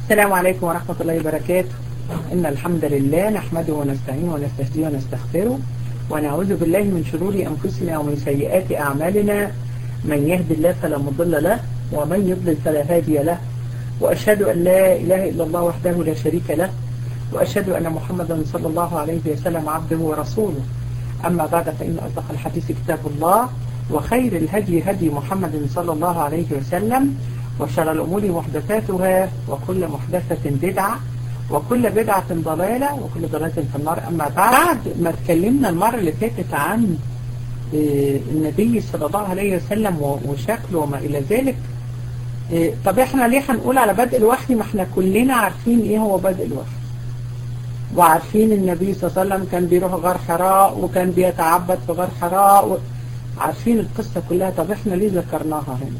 السلام عليكم ورحمة الله وبركاته إن الحمد لله نحمده ونستعينه ونستهديه ونستغفره ونعوذ بالله من شرور أنفسنا ومن سيئات أعمالنا من يهد الله فلا مضل له ومن يضلل فلا هادي له وأشهد أن لا إله إلا الله وحده لا شريك له وأشهد أن محمدا صلى الله عليه وسلم عبده ورسوله أما بعد فإن أصدق الحديث كتاب الله وخير الهدي هدي محمد صلى الله عليه وسلم وشر الأمور محدثاتها وكل محدثة بدعة وكل بدعة ضلالة وكل ضلالة في النار أما بعد ما اتكلمنا المرة اللي فاتت عن النبي صلى الله عليه وسلم وشكله وما إلى ذلك طب احنا ليه هنقول على بدء الوحي ما احنا كلنا عارفين ايه هو بدء الوحي وعارفين النبي صلى الله عليه وسلم كان بيروح غار حراء وكان بيتعبد في غار حراء و... عارفين القصة كلها طب احنا ليه ذكرناها هنا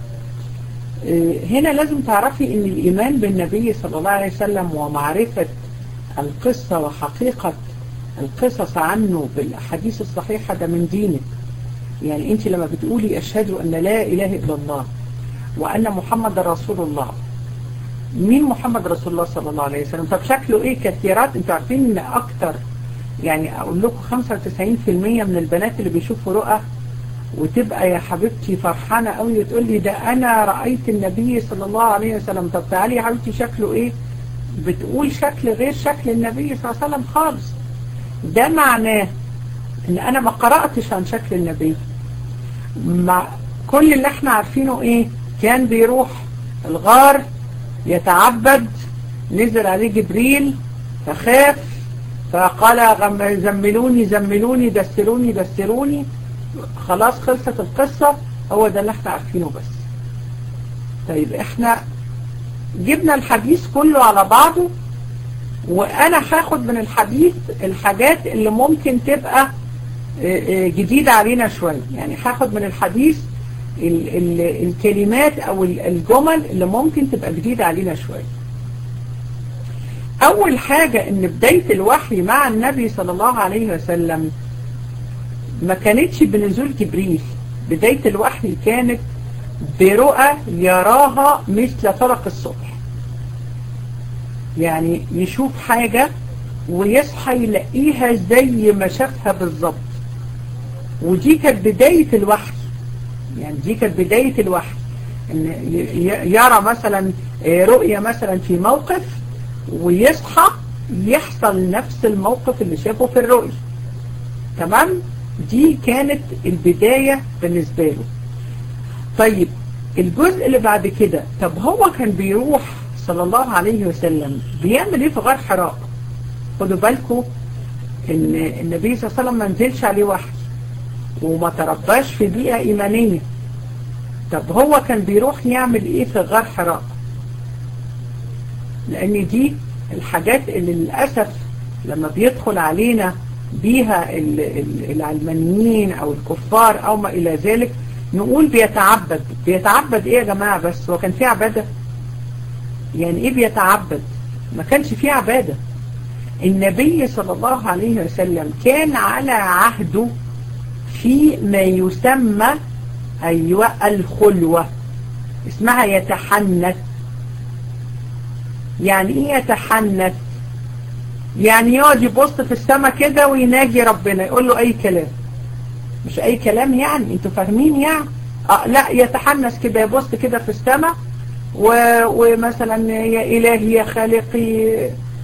هنا لازم تعرفي ان الايمان بالنبي صلى الله عليه وسلم ومعرفة القصة وحقيقة القصص عنه بالاحاديث الصحيحة ده من دينك يعني انت لما بتقولي اشهد ان لا اله الا الله وان محمد رسول الله مين محمد رسول الله صلى الله عليه وسلم طب شكله ايه كثيرات انتوا عارفين ان اكتر يعني اقول لكم 95% من البنات اللي بيشوفوا رؤى وتبقى يا حبيبتي فرحانة قوي وتقول لي ده انا رأيت النبي صلى الله عليه وسلم طب تعالي يا حبيبتي شكله ايه بتقول شكل غير شكل النبي صلى الله عليه وسلم خالص ده معناه ان انا ما قرأتش عن شكل النبي ما كل اللي احنا عارفينه ايه كان بيروح الغار يتعبد نزل عليه جبريل فخاف فقال زملوني زملوني دسروني دسروني خلاص خلصت القصة هو ده اللي احنا عارفينه بس طيب احنا جبنا الحديث كله على بعضه وانا هاخد من الحديث الحاجات اللي ممكن تبقى جديدة علينا شوية يعني هاخد من الحديث ال ال الكلمات او الجمل اللي ممكن تبقى جديدة علينا شوية اول حاجة ان بداية الوحي مع النبي صلى الله عليه وسلم ما كانتش بنزول جبريل بداية الوحي كانت برؤى يراها مثل فرق الصبح يعني يشوف حاجة ويصحى يلاقيها زي ما شافها بالظبط ودي كانت بداية الوحي يعني دي كانت بداية الوحي ان يرى مثلا رؤية مثلا في موقف ويصحى يحصل نفس الموقف اللي شافه في الرؤية تمام دي كانت البداية بالنسبة له طيب الجزء اللي بعد كده طب هو كان بيروح صلى الله عليه وسلم بيعمل ايه في غار حراء خدوا بالكم ان النبي صلى الله عليه وسلم ما نزلش عليه وحي وما ترباش في بيئة ايمانية طب هو كان بيروح يعمل ايه في غار حراء لان دي الحاجات اللي للأسف لما بيدخل علينا بيها العلمانيين او الكفار او ما الى ذلك نقول بيتعبد بيتعبد ايه يا جماعة بس هو كان في عبادة يعني ايه بيتعبد ما كانش في عبادة النبي صلى الله عليه وسلم كان على عهده في ما يسمى ايوه الخلوة اسمها يتحنث يعني ايه يتحنث يعني يقعد يبص في السماء كده ويناجي ربنا يقول له اي كلام مش اي كلام يعني انتوا فاهمين يعني آه لا يتحنس كده يبص كده في السماء ومثلا يا الهي يا خالقي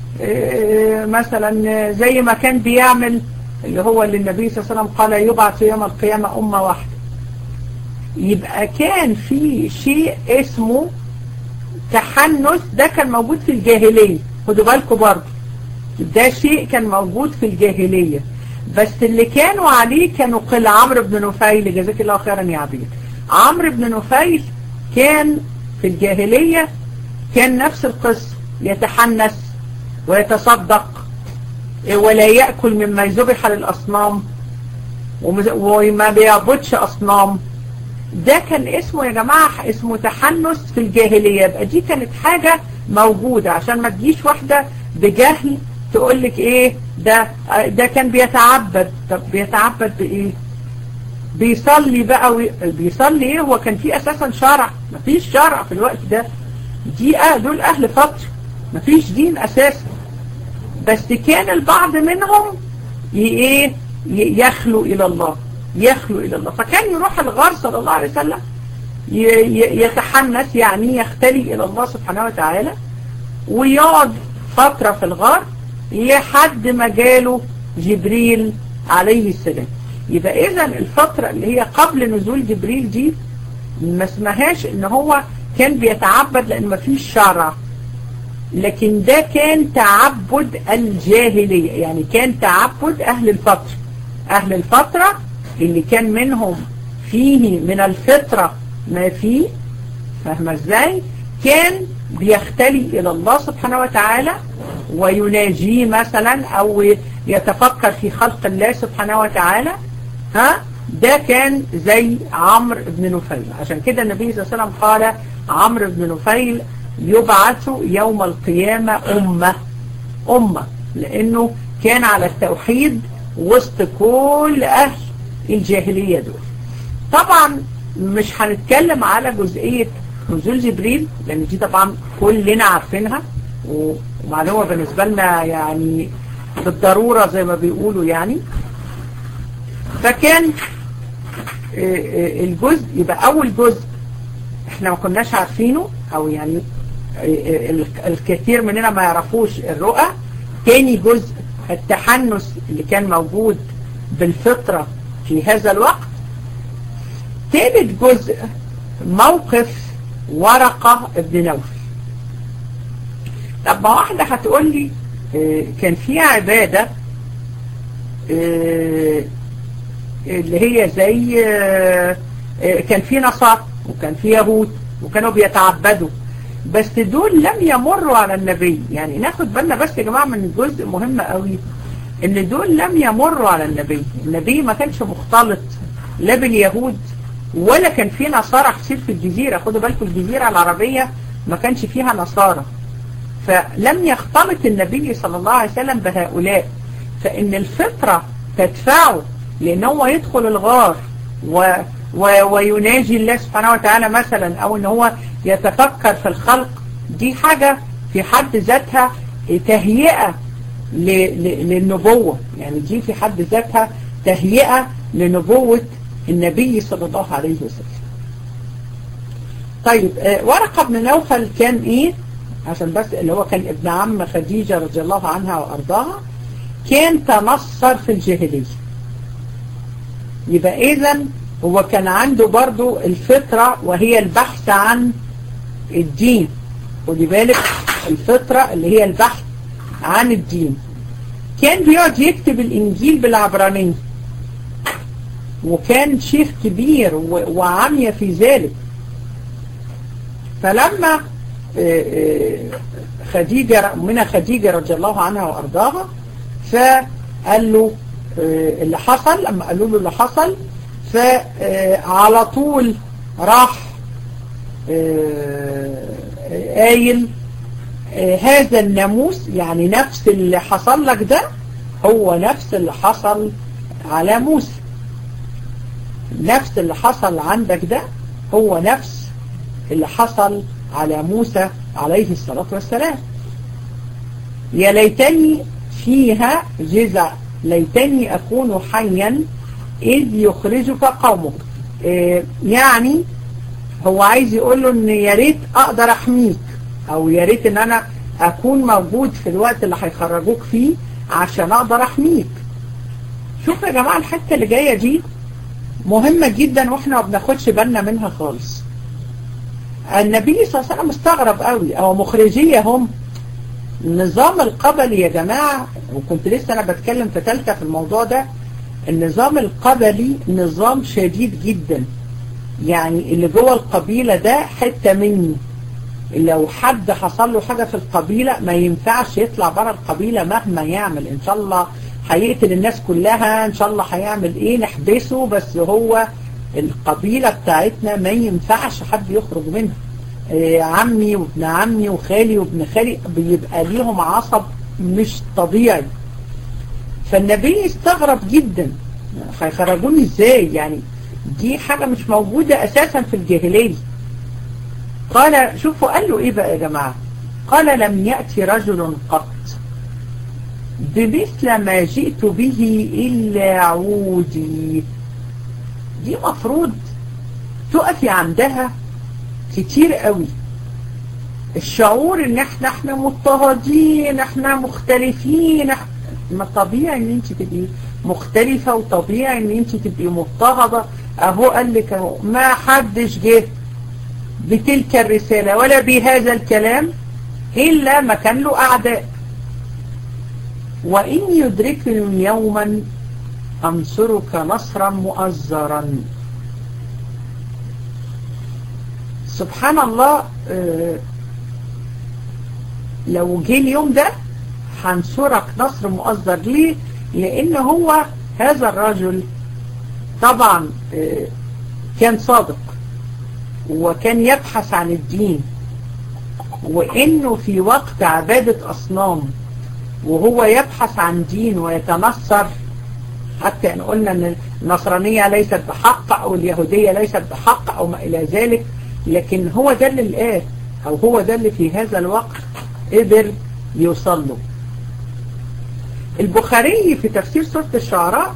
مثلا زي ما كان بيعمل اللي هو اللي النبي صلى الله عليه وسلم قال يبعث يوم القيامة أمة واحدة يبقى كان في شيء اسمه تحنس ده كان موجود في الجاهلية خدوا بالكم برضه ده شيء كان موجود في الجاهلية بس اللي كانوا عليه كانوا قل عمرو بن نفيل جزاك الله خيرا يا عبيد عمرو بن نفيل كان في الجاهلية كان نفس القصة يتحنس ويتصدق ولا يأكل مما يذبح للأصنام وما بيعبدش أصنام ده كان اسمه يا جماعة اسمه تحنس في الجاهلية يبقى دي كانت حاجة موجودة عشان ما تجيش واحدة بجهل تقول لك ايه ده ده كان بيتعبد طب بيتعبد بايه بيصلي بقى وي... بيصلي ايه هو كان في اساسا شرع مفيش شرع في الوقت ده دي اه دول اهل فتر مفيش دين اساسا بس كان البعض منهم ايه يخلو الى الله يخلو الى الله فكان يروح الغار صلى الله عليه وسلم يتحنث يعني يختلي الى الله سبحانه وتعالى ويقعد فترة في الغار لحد ما جاله جبريل عليه السلام يبقى اذا الفترة اللي هي قبل نزول جبريل دي ما اسمهاش ان هو كان بيتعبد لان ما فيش شرع لكن ده كان تعبد الجاهلية يعني كان تعبد اهل الفترة اهل الفترة اللي كان منهم فيه من الفطرة ما فيه فاهمة ازاي كان بيختلي الى الله سبحانه وتعالى ويناجيه مثلا او يتفكر في خلق الله سبحانه وتعالى ها ده كان زي عمرو بن نفيل عشان كده النبي صلى الله عليه وسلم قال عمرو بن نفيل يبعث يوم القيامة أمة أمة لأنه كان على التوحيد وسط كل أهل الجاهلية دول طبعا مش هنتكلم على جزئية نزول جبريل لأن دي طبعا كلنا عارفينها ومعلومة بالنسبة لنا يعني بالضرورة زي ما بيقولوا يعني فكان الجزء يبقى أول جزء احنا ما كناش عارفينه أو يعني الكثير مننا ما يعرفوش الرؤى تاني جزء التحنس اللي كان موجود بالفطرة في هذا الوقت ثالث جزء موقف ورقة ابن نوفل طب ما واحدة هتقول لي كان في عبادة اللي هي زي كان في نصارى وكان في يهود وكانوا بيتعبدوا بس دول لم يمروا على النبي يعني ناخد بالنا بس يا جماعة من جزء مهم قوي ان دول لم يمروا على النبي النبي ما كانش مختلط لا باليهود ولا كان في نصارى كتير في الجزيرة خدوا بالكم الجزيرة العربية ما كانش فيها نصارى فلم يختلط النبي صلى الله عليه وسلم بهؤلاء فإن الفطرة تدفعه لأن هو يدخل الغار و و ويناجي الله سبحانه وتعالى مثلا أو أن هو يتفكر في الخلق دي حاجة في حد ذاتها تهيئة للنبوة يعني دي في حد ذاتها تهيئة لنبوة النبي صلى الله عليه وسلم طيب ورقة بن نوفل كان ايه عشان بس اللي هو كان ابن عم خديجة رضي الله عنها وارضاها كان تنصر في الجاهلية يبقى اذا هو كان عنده برضو الفطرة وهي البحث عن الدين ودي بالك الفطرة اللي هي البحث عن الدين كان بيقعد يكتب الانجيل بالعبرانية وكان شيخ كبير وعمي في ذلك فلما خديجة من خديجة رضي الله عنها وأرضاها فقال له اللي حصل لما قالوا له اللي حصل فعلى طول راح قايل هذا الناموس يعني نفس اللي حصل لك ده هو نفس اللي حصل على موسى نفس اللي حصل عندك ده هو نفس اللي حصل على موسى عليه الصلاة والسلام يا ليتني فيها جزع ليتني أكون حيا إذ يخرجك قومك إيه يعني هو عايز يقول له ان يا ريت اقدر احميك او يا ريت ان انا اكون موجود في الوقت اللي هيخرجوك فيه عشان اقدر احميك شوف يا جماعة الحتة اللي جاية دي مهمة جدا واحنا ما بناخدش بالنا منها خالص النبي صلى الله عليه وسلم استغرب قوي او مخرجية هم النظام القبلي يا جماعة وكنت لسه انا بتكلم في ثالثة في الموضوع ده النظام القبلي نظام شديد جدا يعني اللي جوه القبيلة ده حتة مني لو حد حصل له حاجة في القبيلة ما ينفعش يطلع بره القبيلة مهما يعمل ان شاء الله هيقتل الناس كلها ان شاء الله هيعمل ايه نحبسه بس هو القبيلة بتاعتنا ما ينفعش حد يخرج منها إيه عمي وابن عمي وخالي وابن خالي بيبقى ليهم عصب مش طبيعي فالنبي استغرب جدا هيخرجوني ازاي يعني دي حاجة مش موجودة اساسا في الجاهلية قال شوفوا قال له ايه بقى يا جماعة قال لم يأتي رجل قط بمثل ما جئت به إلا عودي دي مفروض تقفي عندها كتير قوي الشعور ان احنا احنا مضطهدين احنا مختلفين ما طبيعي ان انت تبقي مختلفة وطبيعي ان انت تبقي مضطهدة اهو قال لك اهو ما حدش جه بتلك الرسالة ولا بهذا الكلام إلا ما كان له أعداء وإن يدركني يوما أنصرك نصرا مؤزرا سبحان الله لو جه اليوم ده هنصرك نصر مؤزر ليه لأن هو هذا الرجل طبعا كان صادق وكان يبحث عن الدين وانه في وقت عبادة اصنام وهو يبحث عن دين ويتنصر حتى ان قلنا ان النصرانية ليست بحق او اليهودية ليست بحق او ما الى ذلك لكن هو ده اللي الآه او هو ده اللي في هذا الوقت قدر يوصل له البخاري في تفسير سورة الشعراء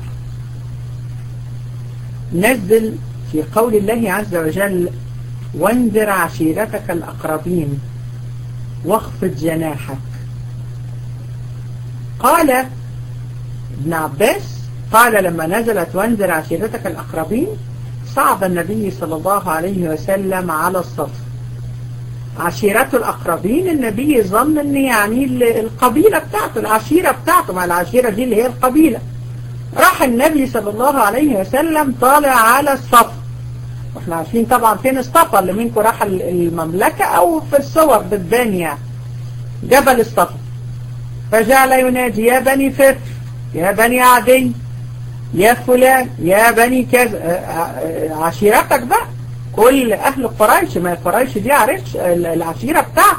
نزل في قول الله عز وجل وانذر عشيرتك الأقربين واخفض جناحك قال ابن عباس قال لما نزلت وانذر عشيرتك الأقربين صعد النبي صلى الله عليه وسلم على الصف عشيرته الأقربين النبي ظن ان يعني القبيلة بتاعته العشيرة بتاعته مع العشيرة دي اللي هي القبيلة راح النبي صلى الله عليه وسلم طالع على الصف واحنا عارفين طبعا فين الصفا اللي منكم راح المملكة او في الصور بتبان يعني جبل الصفا فجعل ينادي يا بني فر يا بني عدي يا فلان يا بني كذا عشيرتك بقى كل اهل قريش ما قريش دي عرفش العشيرة بتاعته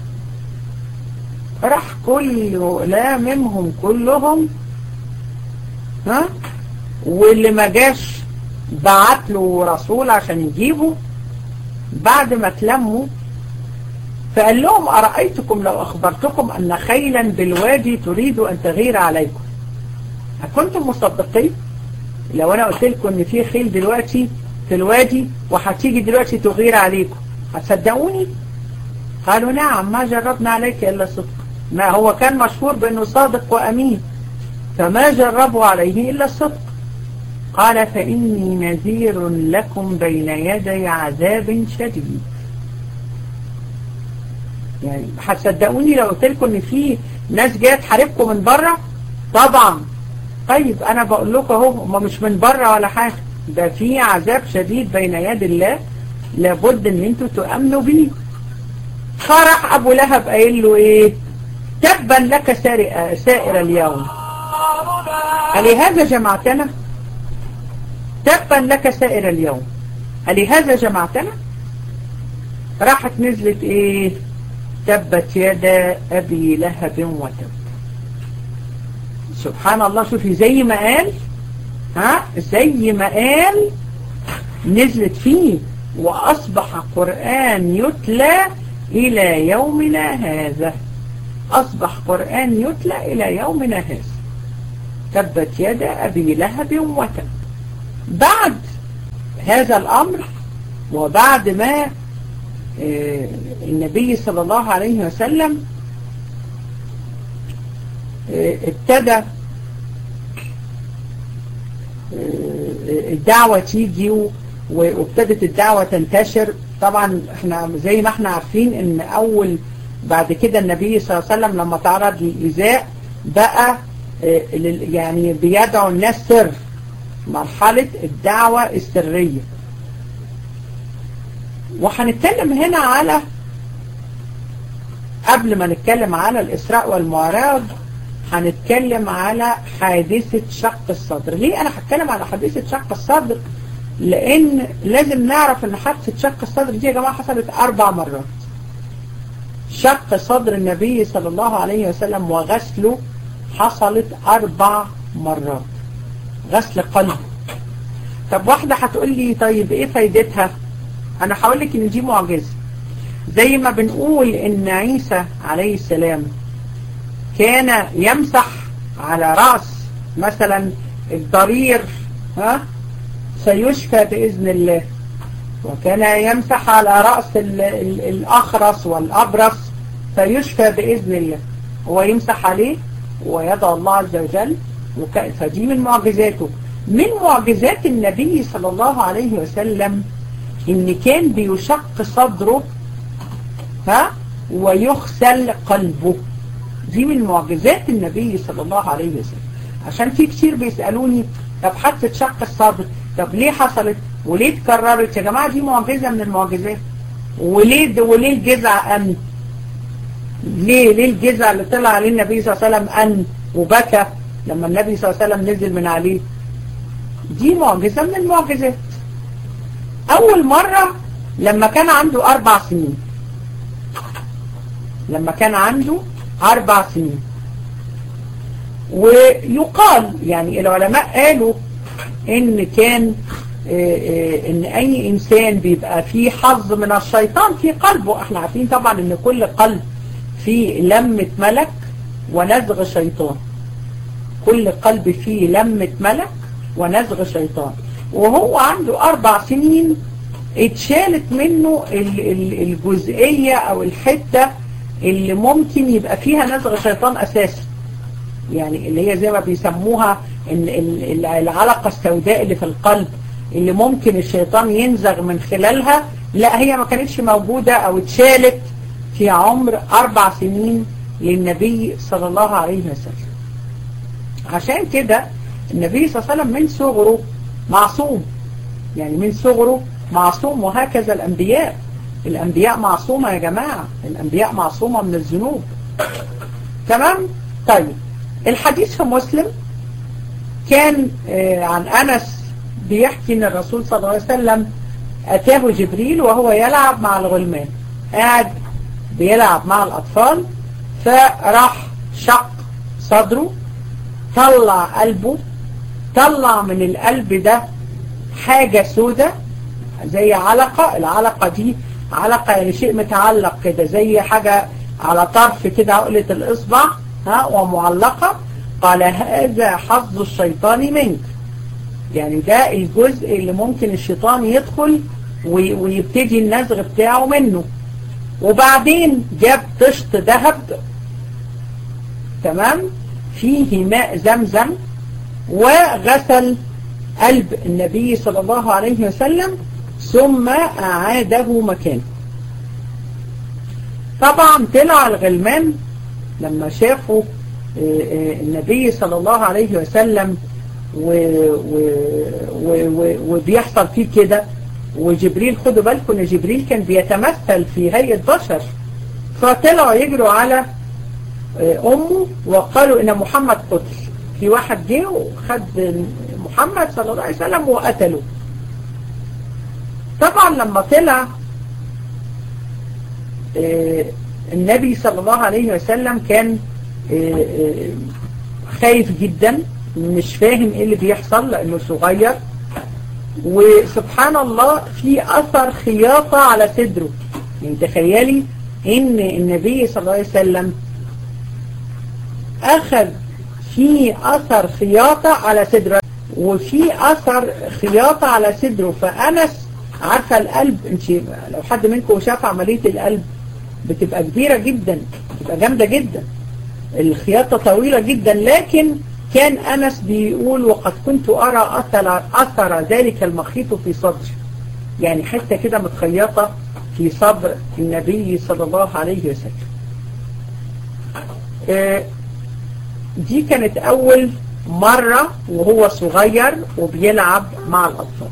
راح كل لا منهم كلهم ها واللي ما جاش بعت له رسول عشان يجيبه بعد ما تلموا فقال لهم أرأيتكم لو أخبرتكم أن خيلا بالوادي تريد أن تغير عليكم أكنتم مصدقين لو أنا قلت لكم أن في خيل دلوقتي في الوادي وهتيجي دلوقتي تغير عليكم هتصدقوني قالوا نعم ما جربنا عليك إلا صدق ما هو كان مشهور بأنه صادق وأمين فما جربوا عليه إلا الصدق قال فإني نذير لكم بين يدي عذاب شديد يعني هتصدقوني لو قلت لكم ان في ناس جايه تحاربكم من بره طبعا طيب انا بقول لكم اهو هم مش من بره ولا حاجه ده في عذاب شديد بين يد الله لابد ان انتوا تؤمنوا بيه فرح ابو لهب قايل له ايه تبا لك سائر اليوم ألهذا جمعتنا تبا لك سائر اليوم ألهذا جمعتنا راحت نزلت ايه تبت يدا أبي لهب وتب سبحان الله شوفي زي ما قال ها زي ما قال نزلت فيه وأصبح قرآن يتلى إلى يومنا هذا أصبح قرآن يتلى إلى يومنا هذا تبت يد أبي لهب وتب بعد هذا الأمر وبعد ما النبي صلى الله عليه وسلم ابتدى الدعوة تيجي وابتدت الدعوة تنتشر طبعا احنا زي ما احنا عارفين ان اول بعد كده النبي صلى الله عليه وسلم لما تعرض للإيذاء بقى يعني بيدعو الناس سر مرحلة الدعوة السرية وهنتكلم هنا على قبل ما نتكلم على الإسراء والمعراج هنتكلم على حادثة شق الصدر ليه أنا هتكلم على حادثة شق الصدر لأن لازم نعرف أن حادثة شق الصدر دي يا جماعة حصلت أربع مرات شق صدر النبي صلى الله عليه وسلم وغسله حصلت أربع مرات غسل قلب طب واحدة هتقول لي طيب إيه فايدتها أنا هقول لك إن دي معجزة زي ما بنقول ان عيسى عليه السلام كان يمسح على رأس مثلا الضرير ها سيشفى بإذن الله وكان يمسح على رأس ال ال الأخرس والأبرص فيشفى بإذن الله هو يمسح عليه ويدعو الله عز وجل فدي من معجزاته من معجزات النبي صلى الله عليه وسلم ان كان بيشق صدره ها ويغسل قلبه دي من معجزات النبي صلى الله عليه وسلم عشان في كتير بيسألوني طب حتى شق الصدر طب ليه حصلت وليه اتكررت يا جماعة دي معجزة من المعجزات وليه وليه الجزع أن ليه ليه الجزع اللي طلع عليه النبي صلى الله عليه وسلم أن وبكى لما النبي صلى الله عليه وسلم نزل من عليه دي معجزة من المعجزات أول مرة لما كان عنده أربع سنين لما كان عنده أربع سنين ويقال يعني العلماء قالوا إن كان إن أي إنسان بيبقى فيه حظ من الشيطان في قلبه احنا عارفين طبعا إن كل قلب فيه لمة ملك ونزغ شيطان كل قلب فيه لمة ملك ونزغ شيطان وهو عنده أربع سنين اتشالت منه الجزئية أو الحتة اللي ممكن يبقى فيها نزغ شيطان أساسي يعني اللي هي زي ما بيسموها العلقة السوداء اللي في القلب اللي ممكن الشيطان ينزغ من خلالها لا هي ما كانتش موجودة أو اتشالت في عمر أربع سنين للنبي صلى الله عليه وسلم عشان كده النبي صلى الله عليه وسلم من صغره معصوم يعني من صغره معصوم وهكذا الأنبياء الأنبياء معصومة يا جماعة الأنبياء معصومة من الذنوب تمام طيب الحديث في مسلم كان عن أنس بيحكي ان الرسول صلى الله عليه وسلم أتاه جبريل وهو يلعب مع الغلمان قاعد بيلعب مع الأطفال فراح شق صدره طلع قلبه طلع من القلب ده حاجة سودة زي علقة العلقة دي علقة يعني شيء متعلق كده زي حاجة على طرف كده عقلة الإصبع ها ومعلقة قال هذا حظ الشيطان منك يعني ده الجزء اللي ممكن الشيطان يدخل ويبتدي النزغ بتاعه منه وبعدين جاب طشت ذهب تمام فيه ماء زمزم وغسل قلب النبي صلى الله عليه وسلم ثم أعاده مكانه طبعا طلع الغلمان لما شافوا النبي صلى الله عليه وسلم و و و وبيحصل فيه كده وجبريل خدوا بالكم ان جبريل كان بيتمثل في هيئة بشر فطلعوا يجروا على امه وقالوا ان محمد قتل في واحد جه وخد محمد صلى الله عليه وسلم وقتله طبعا لما طلع النبي صلى الله عليه وسلم كان خايف جدا مش فاهم ايه اللي بيحصل لانه صغير وسبحان الله في اثر خياطة على صدره يعني تخيلي ان النبي صلى الله عليه وسلم اخذ في اثر خياطة على صدره وفي اثر خياطة على صدره فانس عارفة القلب انت لو حد منكم شاف عملية القلب بتبقى كبيرة جدا بتبقى جامدة جدا الخياطة طويلة جدا لكن كان أنس بيقول وقد كنت أرى أثر, أثر ذلك المخيط في صدري يعني حتة كده متخيطة في صدر النبي صلى الله عليه وسلم دي كانت أول مرة وهو صغير وبيلعب مع الأطفال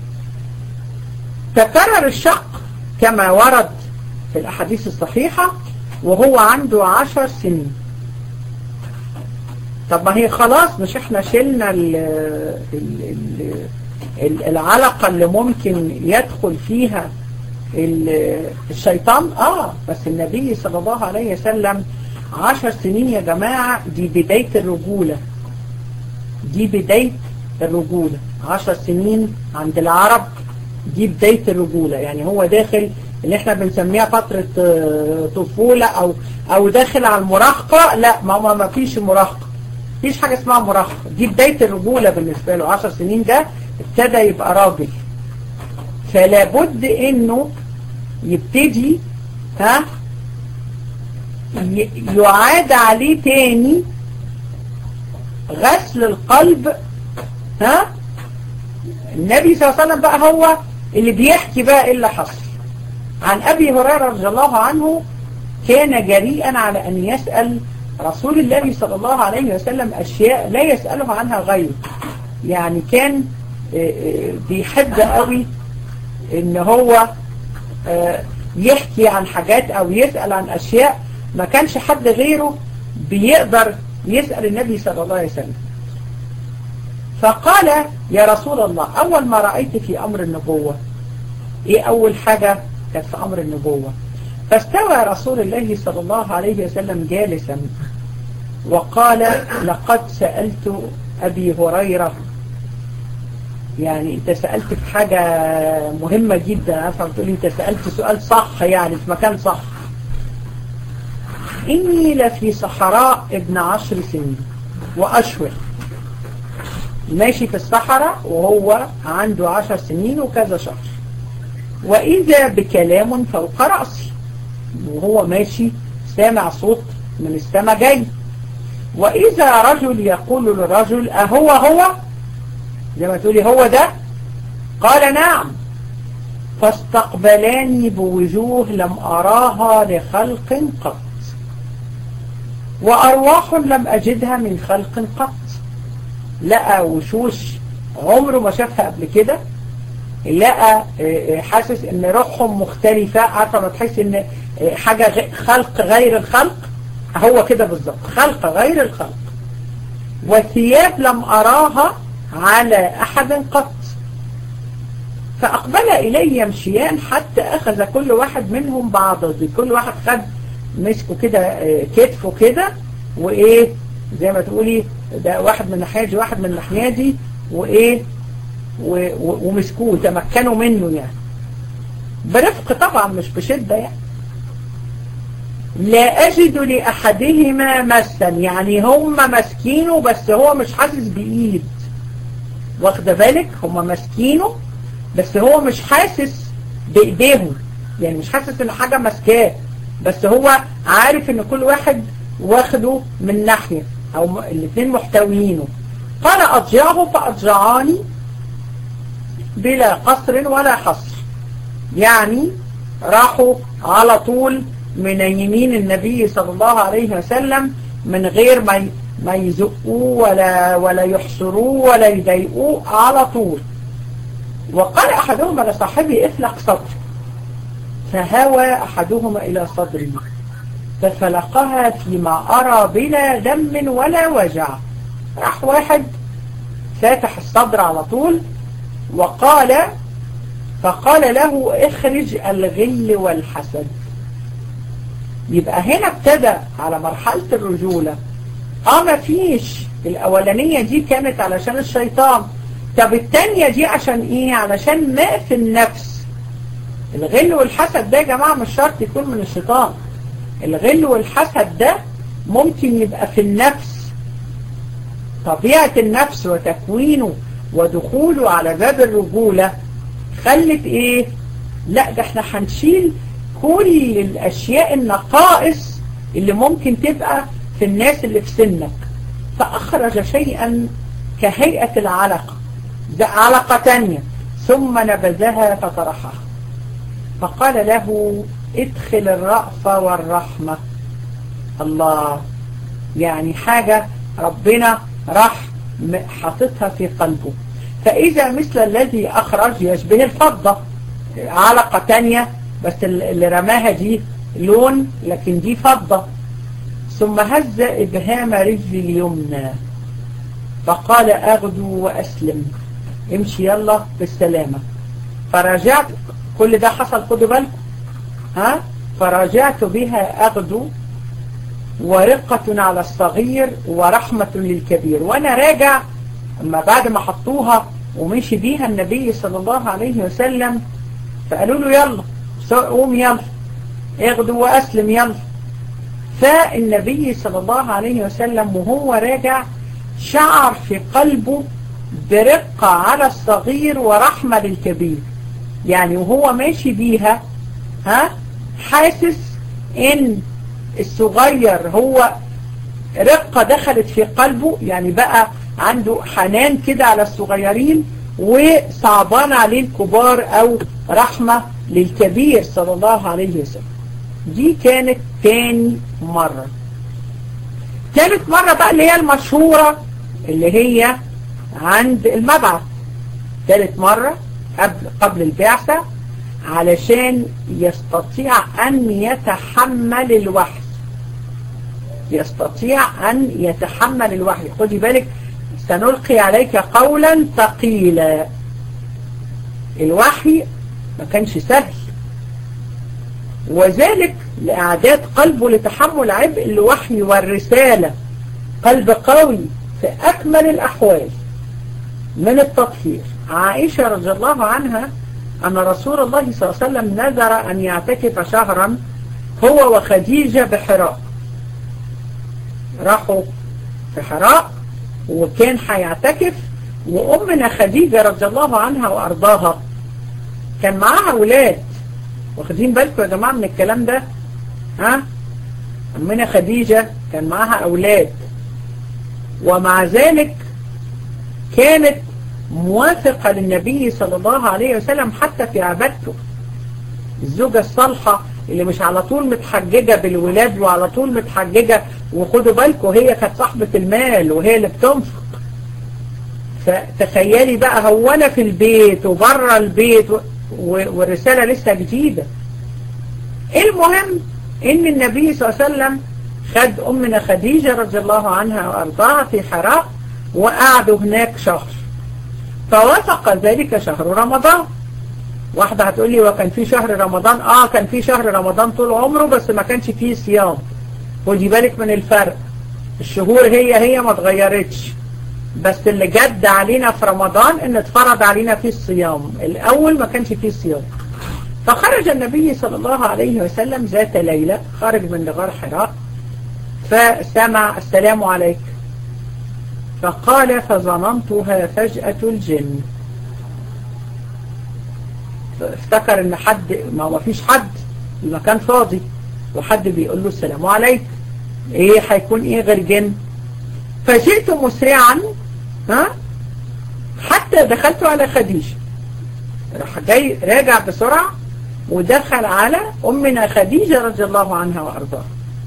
تكرر الشق كما ورد في الأحاديث الصحيحة وهو عنده عشر سنين طب ما هي خلاص مش احنا شلنا ال ال ال العلقة اللي ممكن يدخل فيها الشيطان اه بس النبي صلى الله عليه وسلم عشر سنين يا جماعة دي بداية الرجولة دي بداية الرجولة عشر سنين عند العرب دي بداية الرجولة يعني هو داخل اللي احنا بنسميها فترة آه، طفولة او او داخل على المراهقة لا ما ما ما فيش مراهقة مفيش حاجة اسمها مراهقة دي بداية الرجولة بالنسبة له 10 سنين ده ابتدى يبقى راجل فلا بد انه يبتدي ها ي- يعاد عليه تاني غسل القلب ها النبي صلى الله عليه وسلم بقى هو اللي بيحكي بقى ايه اللي حصل عن ابي هريره رضي الله عنه كان جريئا على ان يسال رسول الله صلى الله عليه وسلم اشياء لا يساله عنها غيره يعني كان آه، آه، بيحب قوي ان هو آه، يحكي عن حاجات او يسال عن اشياء ما كانش حد غيره بيقدر يسال النبي صلى الله عليه وسلم فقال يا رسول الله أول ما رأيت في أمر النبوة إيه أول حاجة كانت في أمر النبوة فاستوى رسول الله صلى الله عليه وسلم جالسا وقال لقد سألت أبي هريرة يعني انت سألت في حاجة مهمة جدا عارفة بتقول انت سألت سؤال صح يعني في مكان صح إني لفي صحراء ابن عشر سنين وأشهر ماشي في الصحراء وهو عنده عشر سنين وكذا شهر وإذا بكلام فوق رأسي وهو ماشي سامع صوت من السماء جاي وإذا رجل يقول للرجل أهو هو زي ما تقولي هو ده قال نعم فاستقبلاني بوجوه لم أراها لخلق قط وأرواح لم أجدها من خلق قط لقى وشوش عمره ما شافها قبل كده لقى آه، آه، حاسس ان روحهم مختلفة عارفة ما تحس ان آه، حاجة غ- خلق غير الخلق هو كده بالظبط خلق غير الخلق وثياب لم أراها على أحد قط فأقبل إلي يمشيان حتى أخذ كل واحد منهم بعضه كل واحد خد مسكه كده آه، كتفه كده وإيه زي ما تقولي ده واحد من الناحية دي واحد من الناحية دي وإيه و- و- ومسكوه تمكنوا منه يعني برفق طبعا مش بشدة يعني لا أجد لأحدهما مسا يعني هم ماسكينه بس هو مش حاسس بإيد واخدة بالك هم ماسكينه بس هو مش حاسس بإيديهم يعني مش حاسس إن حاجة ماسكاه بس هو عارف إن كل واحد واخده من ناحية أو م- الاتنين محتويينه قال أضجعه فأضجعاني بلا قصر ولا حصر يعني راحوا على طول من يمين النبي صلى الله عليه وسلم من غير ما ي- ما يزقوه ولا ولا يحصروه ولا يضايقوه على طول وقال أحدهما لصاحبه افلق صدرك فهوى أحدهما إلى صدري ففلقها فيما أرى بلا دم ولا وجع راح واحد فاتح الصدر على طول وقال فقال له اخرج الغل والحسد يبقى هنا ابتدى على مرحلة الرجولة اه ما فيش الاولانية دي كانت علشان الشيطان طب التانية دي عشان ايه علشان ما في النفس الغل والحسد ده يا جماعة مش شرط يكون من الشيطان الغل والحسد ده ممكن يبقى في النفس طبيعة النفس وتكوينه ودخوله على باب الرجولة خلت ايه لا ده احنا هنشيل كل الاشياء النقائص اللي ممكن تبقى في الناس اللي في سنك فاخرج شيئا كهيئة العلقة ده علقة تانية ثم نبذها فطرحها فقال له ادخل الرأفة والرحمة الله يعني حاجة ربنا راح م- حاططها في قلبه فإذا مثل الذي أخرج يشبه الفضة علقة تانية بس ال- اللي رماها دي لون لكن دي فضة ثم هز إبهام رجلي اليمنى فقال أغدو وأسلم امشي يلا بالسلامة فرجعت كل ده حصل خدوا بالكم ها فرجعت بها أغدو ورقة على الصغير ورحمة للكبير وأنا راجع أما بعد ما حطوها ومشي بيها النبي صلى الله عليه وسلم فقالوا له يلا قوم يلا اغدو واسلم يلا فالنبي صلى الله عليه وسلم وهو راجع شعر في قلبه برقة على الصغير ورحمة للكبير يعني وهو ماشي بيها ها حاسس ان الصغير هو رقة دخلت في قلبه يعني بقى عنده حنان كده على الصغيرين وصعبان عليه الكبار او رحمة للكبير صلى الله عليه وسلم دي كانت تاني مرة ثالث مرة بقى اللي هي المشهورة اللي هي عند المبعث ثالث مرة قبل, قبل البعثة علشان يستطيع أن يتحمل الوحي يستطيع أن يتحمل الوحي خدي بالك سنلقي عليك قولا ثقيلا الوحي ما كانش سهل وذلك لإعداد قلبه لتحمل عبء الوحي والرسالة قلب قوي في أكمل الأحوال من التطهير عائشة رضي الله عنها أن رسول الله صلى الله عليه وسلم نذر أن يعتكف شهرا هو وخديجة بحراء راحوا في حراء وكان هيعتكف وأمنا خديجة رضي الله عنها وأرضاها كان معاها أولاد واخدين بالكم يا جماعة من الكلام ده ها أمنا خديجة كان معاها أولاد ومع ذلك كانت موافقة للنبي صلى الله عليه وسلم حتى في عبادته الزوجة الصالحة اللي مش على طول متحججة بالولاد وعلى طول متحججة وخدوا بالكم هي كانت صاحبة المال وهي اللي بتنفق فتخيلي بقى هو انا في البيت وبره البيت و... والرسالة لسه جديدة المهم ان النبي صلى الله عليه وسلم خد امنا خديجة رضي الله عنها وارضاها في حراء وقعدوا هناك شهر فوافق ذلك شهر رمضان واحدة هتقول لي وكان في شهر رمضان اه كان في شهر رمضان طول عمره بس ما كانش فيه صيام خدي بالك من الفرق الشهور هي هي ما اتغيرتش بس اللي جد علينا في رمضان ان اتفرض علينا فيه الصيام الاول ما كانش فيه صيام فخرج النبي صلى الله عليه وسلم ذات ليلة خرج من غار حراء فسمع السلام عليك فقال فظننتها فجأة الجن افتكر ان حد ما هو فيش حد المكان فاضي وحد بيقول له السلام عليك ايه هيكون ايه غير جن فجئت مسرعا ها حتى دخلت على خديجة راح جاي راجع بسرعة ودخل على أمنا خديجة رضي الله عنها وأرضاها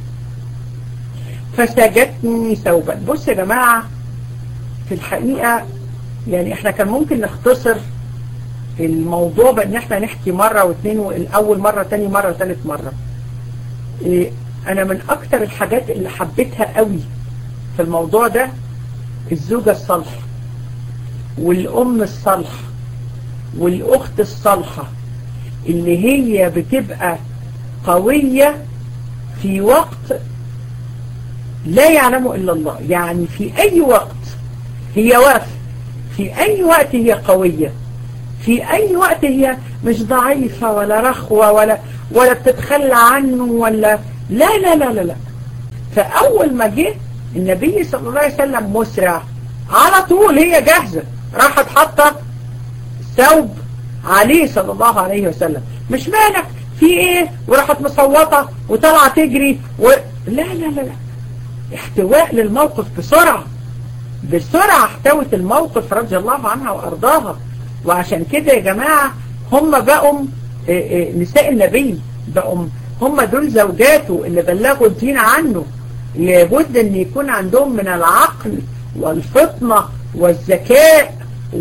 فسجدني ثوبا بص يا جماعة في الحقيقة يعني احنا كان ممكن نختصر الموضوع بان احنا نحكي مرة واثنين والاول مرة تاني مرة ثالث مرة إيه انا من اكتر الحاجات اللي حبيتها قوي في الموضوع ده الزوجة الصالحة والام الصالحة والاخت الصالحة اللي هي بتبقى قوية في وقت لا يعلمه الا الله يعني في اي وقت هي واقفة في اي وقت هي قوية في اي وقت هي مش ضعيفة ولا رخوة ولا ولا بتتخلى عنه ولا لا لا لا لا لا فاول ما جه النبي صلى الله عليه وسلم مسرع على طول هي جاهزة راحت حاطة ثوب عليه صلى الله عليه وسلم مش مالك في ايه وراحت مصوتة وطلع تجري و... لا لا لا لا احتواء للموقف بسرعة بسرعة احتوت الموقف رضي الله عنها وارضاها وعشان كده يا جماعة هم بقوا نساء النبي بقوا هم دول زوجاته اللي بلغوا الدين عنه لابد ان يكون عندهم من العقل والفطنة والذكاء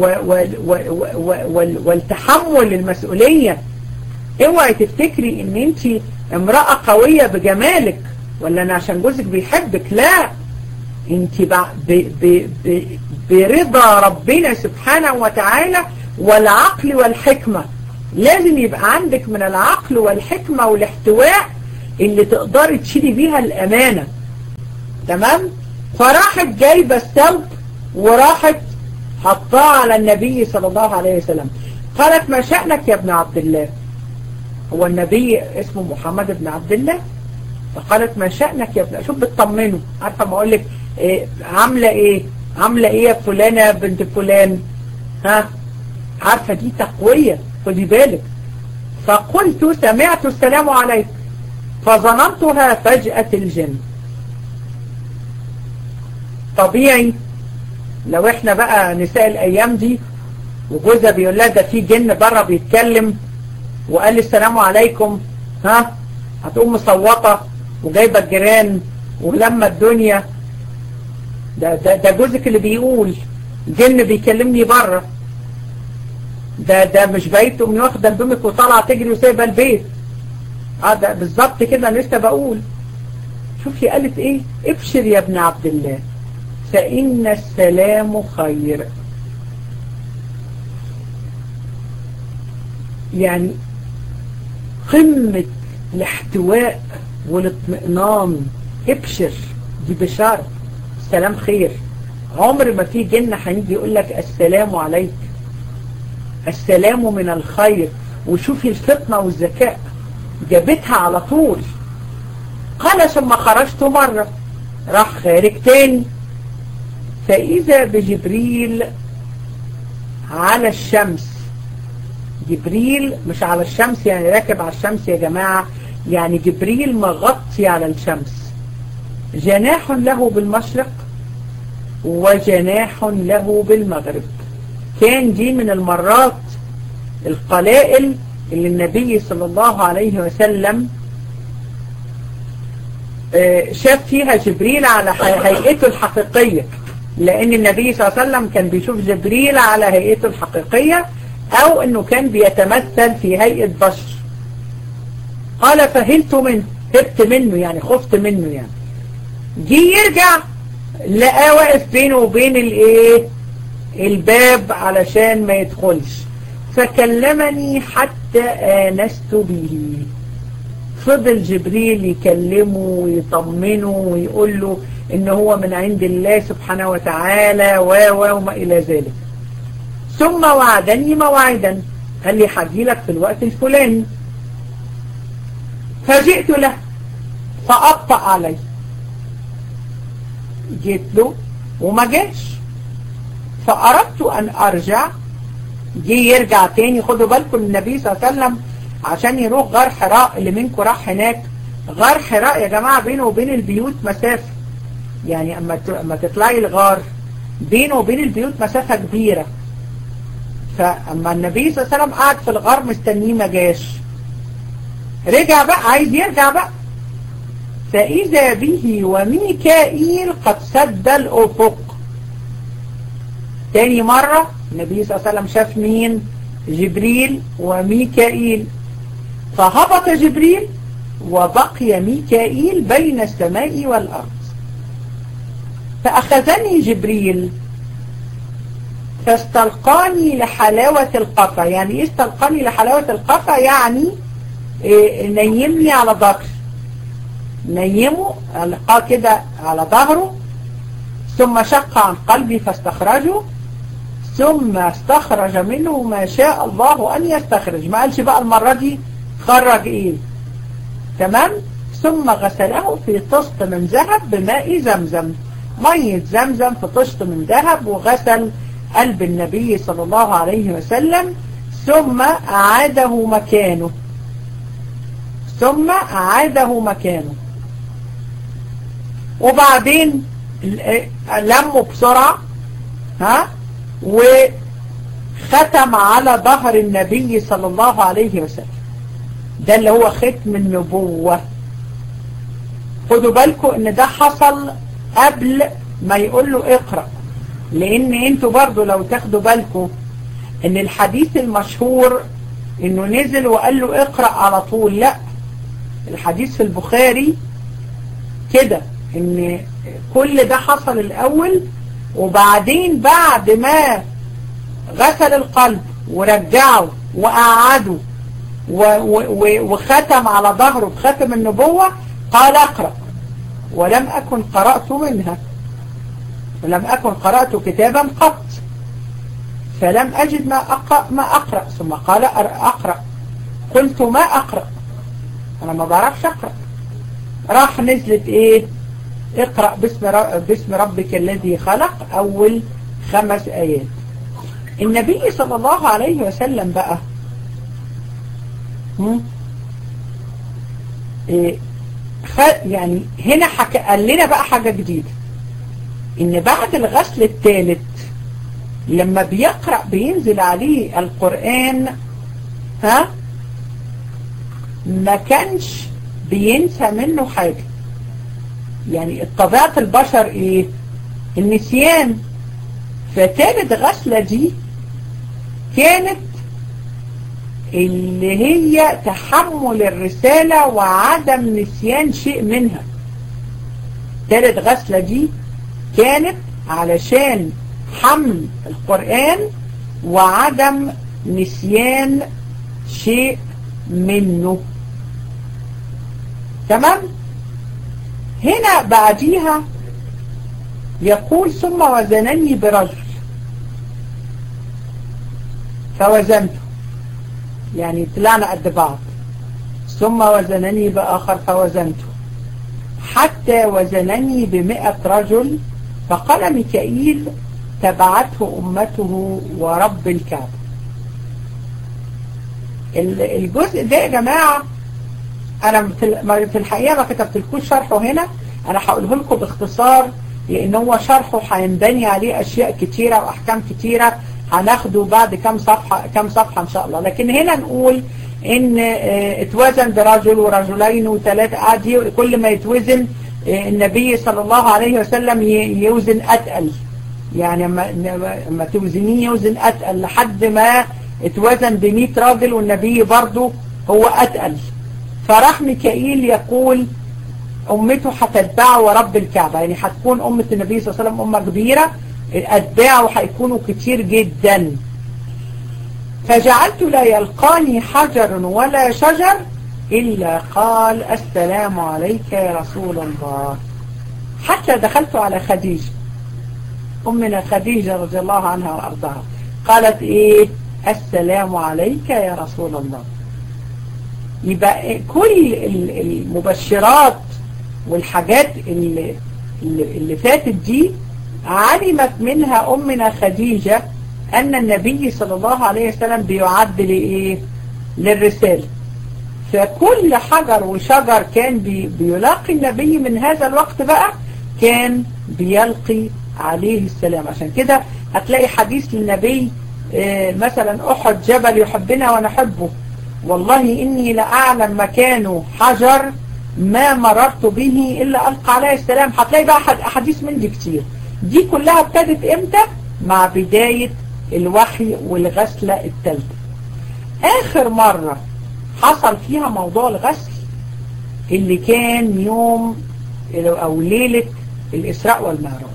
والتحمل للمسؤولية اوعي تفتكري ان انت امرأة قوية بجمالك ولا انا عشان جوزك بيحبك لا انت ب ب ب برضا ربنا سبحانه وتعالى والعقل والحكمة لازم يبقى عندك من العقل والحكمة والاحتواء اللي تقدري تشيلي بيها الامانة تمام فراحت جايبة الثوب وراحت حطاه على النبي صلى الله عليه وسلم قالت ما شأنك يا ابن عبد الله هو النبي اسمه محمد بن عبد الله فقالت ما شأنك يا ابن شوف بتطمنه عارفة ما اقول لك إيه عاملة ايه عاملة ايه يا فلانة بنت فلان ها عارفة دي تقوية خدي بالك فقلت سمعت السلام عليك فظننتها فجأة الجن طبيعي لو احنا بقى نساء الايام دي وجوزها بيقول لها ده في جن بره بيتكلم وقال لي السلام عليكم ها هتقوم مصوته وجايبه الجيران ولما الدنيا ده, ده, ده جوزك اللي بيقول جن بيكلمني بره ده ده مش بعيد تقومي واخده هدومك وطالعه تجري وسايبه البيت اه ده بالظبط كده انا لسه بقول شوفي قالت ايه ابشر يا ابن عبد الله فإن السلام خير يعني قمة الاحتواء والاطمئنان ابشر دي بشارة السلام خير عمر ما في جن هيجي يقول لك السلام عليك السلام من الخير وشوفي الفطنة والذكاء جابتها على طول قال ثم خرجت مرة راح خارج تاني فإذا بجبريل على الشمس جبريل مش على الشمس يعني راكب على الشمس يا جماعة يعني جبريل مغطي على الشمس جناح له بالمشرق وجناح له بالمغرب كان دي من المرات القلائل اللي النبي صلى الله عليه وسلم شاف فيها جبريل على هيئته الحقيقية لأن النبي صلى الله عليه وسلم كان بيشوف جبريل على هيئته الحقيقية أو أنه كان بيتمثل في هيئة بشر قال فهلت منه هبت منه يعني خفت منه يعني جي يرجع لقاه واقف بينه وبين الايه الباب علشان ما يدخلش فكلمني حتى آنست به فضل جبريل يكلمه ويطمنه ويقول له ان هو من عند الله سبحانه وتعالى و و وما الى ذلك ثم وعدني موعدا قال لي هجي لك في الوقت الفلاني فجئت له فأبطأ علي جيت له وما جاش فأردت أن أرجع جي يرجع تاني خدوا بالكم النبي صلى الله عليه وسلم عشان يروح غار حراء اللي منكم راح هناك غار حراء يا جماعة بينه وبين البيوت مسافة يعني اما اما تطلعي الغار بينه وبين البيوت مسافة كبيرة فاما النبي صلى الله عليه وسلم قعد في الغار مستنيه ما جاش رجع بقى عايز يرجع بقى فإذا به وميكائيل قد سد الأفق تاني مرة النبي صلى الله عليه وسلم شاف مين جبريل وميكائيل فهبط جبريل وبقي ميكائيل بين السماء والأرض فأخذني جبريل فاستلقاني لحلاوة القفا يعني ايه استلقاني لحلاوة القفا يعني إيه نيمني على ظهر نيمه ألقاه كده على ظهره ثم شق عن قلبي فاستخرجه ثم استخرج منه ما شاء الله أن يستخرج ما قالش بقى المرة دي خرج ايه تمام ثم غسله في طست من ذهب بماء زمزم مية زمزم في طشت من ذهب وغسل قلب النبي صلى الله عليه وسلم ثم أعاده مكانه ثم أعاده مكانه وبعدين لمه بسرعة ها وختم على ظهر النبي صلى الله عليه وسلم ده اللي هو ختم النبوة خدوا بالكم ان ده حصل قبل ما يقول له اقرأ لان انتوا برضو لو تاخدوا بالكم ان الحديث المشهور انه نزل وقال له اقرأ على طول لا الحديث في البخاري كده ان كل ده حصل الاول وبعدين بعد ما غسل القلب ورجعه وقعده وختم على ظهره بختم النبوة قال اقرأ ولم أكن قرأت منها ولم أكن قرأت كتابا قط فلم أجد ما أقرأ, ما أقرأ ثم قال أقرأ قلت ما أقرأ أنا ما بعرفش أقرأ راح نزلت إيه اقرأ باسم, باسم ربك الذي خلق أول خمس آيات النبي صلى الله عليه وسلم بقى إيه يعني هنا حك... قال لنا بقى حاجة جديدة ان بعد الغسل الثالث لما بيقرأ بينزل عليه القرآن ها ما كانش بينسى منه حاجة يعني طبيعة البشر ايه النسيان فتالت غسلة دي كانت اللي هي تحمل الرسالة وعدم نسيان شيء منها تالت غسلة دي كانت علشان حمل القرآن وعدم نسيان شيء منه تمام هنا بعديها يقول ثم وزنني برجل فوزنته يعني طلعنا قد بعض ثم وزنني بآخر فوزنته حتى وزنني بمئة رجل فقال ميكائيل تبعته أمته ورب الكعبة الجزء ده يا جماعة أنا في الحقيقة ما كتبتلكوش شرحه هنا أنا هقوله لكم باختصار لأن هو شرحه هينبني عليه أشياء كتيرة وأحكام كتيرة هناخده بعد كم صفحة كم صفحة إن شاء الله لكن هنا نقول إن اتوزن برجل ورجلين وثلاثة قعد كل ما يتوزن النبي صلى الله عليه وسلم يوزن أتقل يعني اما توزنيه يوزن أتقل لحد ما اتوزن ب راجل والنبي برضه هو أتقل فراح ميكائيل يقول أمته هتتبعه ورب الكعبة يعني هتكون أمة النبي صلى الله عليه وسلم أمة كبيرة أتباعه هيكونوا كتير جدا فجعلت لا يلقاني حجر ولا شجر إلا قال السلام عليك يا رسول الله حتى دخلت على خديجة أمنا خديجة رضي الله عنها وأرضاها قالت إيه السلام عليك يا رسول الله يبقى كل المبشرات والحاجات اللي, اللي فاتت دي علمت منها أمنا خديجة أن النبي صلى الله عليه وسلم بيعد لإيه للرسالة فكل حجر وشجر كان بي بيلاقي النبي من هذا الوقت بقى كان بيلقي عليه السلام عشان كده هتلاقي حديث للنبي مثلا أحد جبل يحبنا ونحبه والله إني لأعلم مكانه حجر ما مررت به إلا ألقى عليه السلام هتلاقي بقى أحاديث من دي كتير دي كلها ابتدت إمتى مع بداية الوحي والغسلة الثالثة آخر مرة حصل فيها موضوع الغسل اللي كان يوم أو ليلة الإسراء والمعراج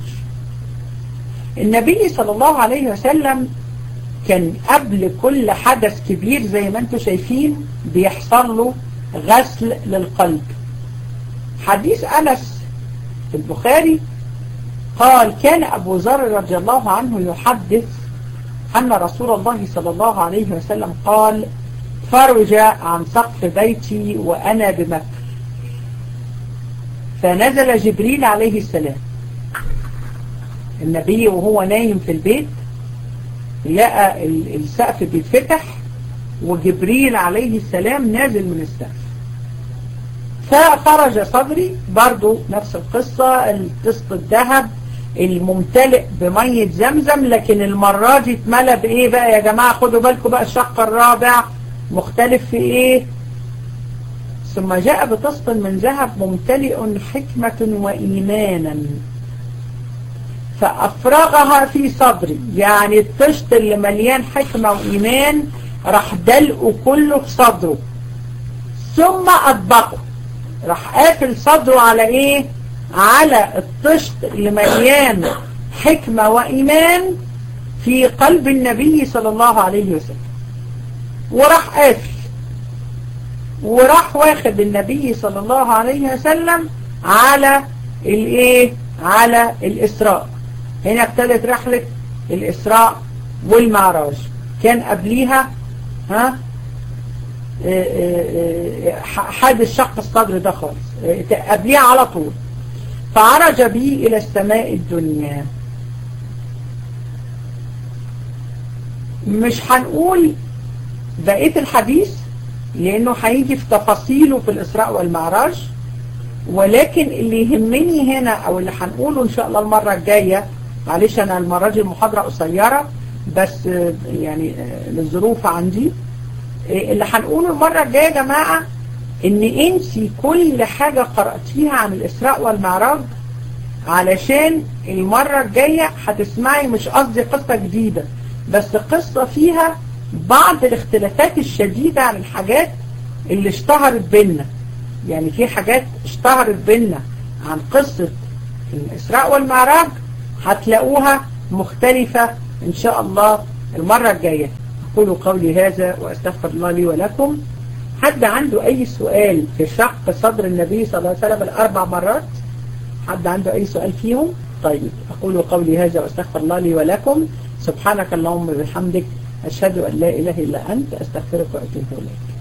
النبي صلى الله عليه وسلم كان قبل كل حدث كبير زي ما انتم شايفين بيحصل له غسل للقلب حديث أنس في البخاري قال كان أبو ذر رضي الله عنه يحدث أن رسول الله صلى الله عليه وسلم قال فرج عن سقف بيتي وأنا بمكة فنزل جبريل عليه السلام النبي وهو نايم في البيت لقى السقف بيتفتح وجبريل عليه السلام نازل من السقف فخرج صدري برضو نفس القصة القسط الذهب الممتلئ بمية زمزم لكن المرة دي اتملى بايه بقى يا جماعة خدوا بالكم بقى الشق الرابع مختلف في ايه ثم جاء بطسط من ذهب ممتلئ حكمة وإيمانا فأفرغها في صدري يعني الطشت اللي مليان حكمة وإيمان راح دلقه كله في صدره ثم أطبقه راح قافل صدره على ايه على الطشت اللي مليان حكمة وإيمان في قلب النبي صلى الله عليه وسلم وراح قافل وراح واخد النبي صلى الله عليه وسلم على الايه على الإسراء هنا ابتدت رحلة الإسراء والمعراج كان قبليها ها حادث شق الصدر ده خالص قبليها على طول فعرج بي إلى السماء الدنيا مش هنقول بقية الحديث لأنه هيجي في تفاصيله في الإسراء والمعراج ولكن اللي يهمني هنا أو اللي هنقوله إن شاء الله المرة الجاية معلش أنا المرة دي المحاضرة قصيرة بس يعني للظروف عندي اللي هنقوله المرة الجاية يا جماعة ان انسي كل حاجة قرأتيها عن الاسراء والمعراج علشان المرة الجاية هتسمعي مش قصدي قصة جديدة بس قصة فيها بعض الاختلافات الشديدة عن الحاجات اللي اشتهرت بينا يعني في حاجات اشتهرت بينا عن قصة الاسراء والمعراج هتلاقوها مختلفة ان شاء الله المرة الجاية أقول قولي هذا وأستغفر الله لي ولكم حد عنده أي سؤال في شق صدر النبي صلى الله عليه وسلم الأربع مرات حد عنده أي سؤال فيهم طيب أقول قولي هذا وأستغفر الله لي ولكم سبحانك اللهم وبحمدك أشهد أن لا إله إلا أنت أستغفرك وأتوب إليك